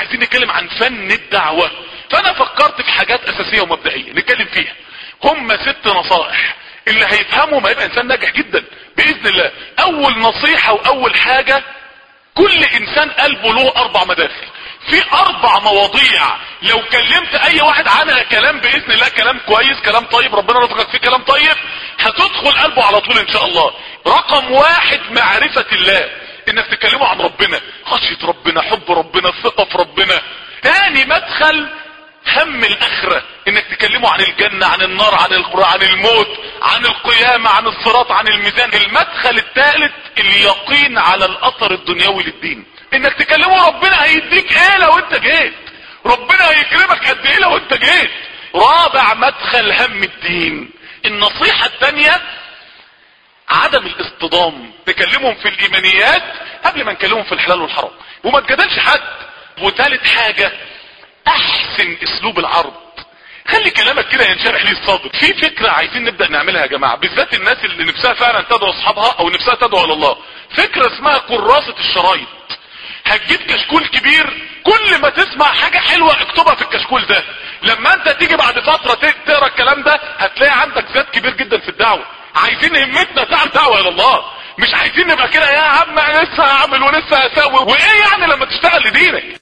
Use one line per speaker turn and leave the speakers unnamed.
عايزين نتكلم عن فن الدعوة فانا فكرت في حاجات اساسية ومبدئية نتكلم فيها هم ست نصائح اللي هيفهموا ما يبقى انسان ناجح جدا باذن الله اول نصيحة واول حاجة كل انسان قلبه له اربع مداخل في اربع مواضيع لو كلمت اي واحد عنها كلام باذن الله كلام كويس كلام طيب ربنا رزقك فيه كلام طيب هتدخل قلبه على طول ان شاء الله رقم واحد معرفة الله انك تكلمه عن ربنا خشية ربنا حب ربنا الثقة في ربنا تاني مدخل هم الاخرة انك تكلمه عن الجنة عن النار عن القرى عن الموت عن القيامة عن الصراط عن الميزان المدخل الثالث اليقين على الاثر الدنيوي للدين انك تكلمه ربنا هيديك ايه لو انت جيت ربنا هيكرمك قد ايه لو انت جيت رابع مدخل هم الدين النصيحة الثانية عدم الاصطدام تكلمهم في الايمانيات قبل ما نكلمهم في الحلال والحرام وما تجادلش حد وثالث حاجة احسن اسلوب العرض خلي كلامك كده ينشرح ليه الصدر في فكرة عايزين نبدأ نعملها يا جماعة بالذات الناس اللي نفسها فعلا تدعو اصحابها او نفسها تدعو على الله فكرة اسمها كراسة الشرايط هتجيب كشكول كبير كل ما تسمع حاجة حلوة اكتبها في الكشكول ده لما انت تيجي بعد فترة تقرا الكلام ده هتلاقي عندك زاد كبير جدا في الدعوة عايزين همتنا تعمل دعوة الى الله مش عايزين نبقى كده يا عم انا لسه هعمل ولسه هسوي وايه يعني لما تشتغل لدينك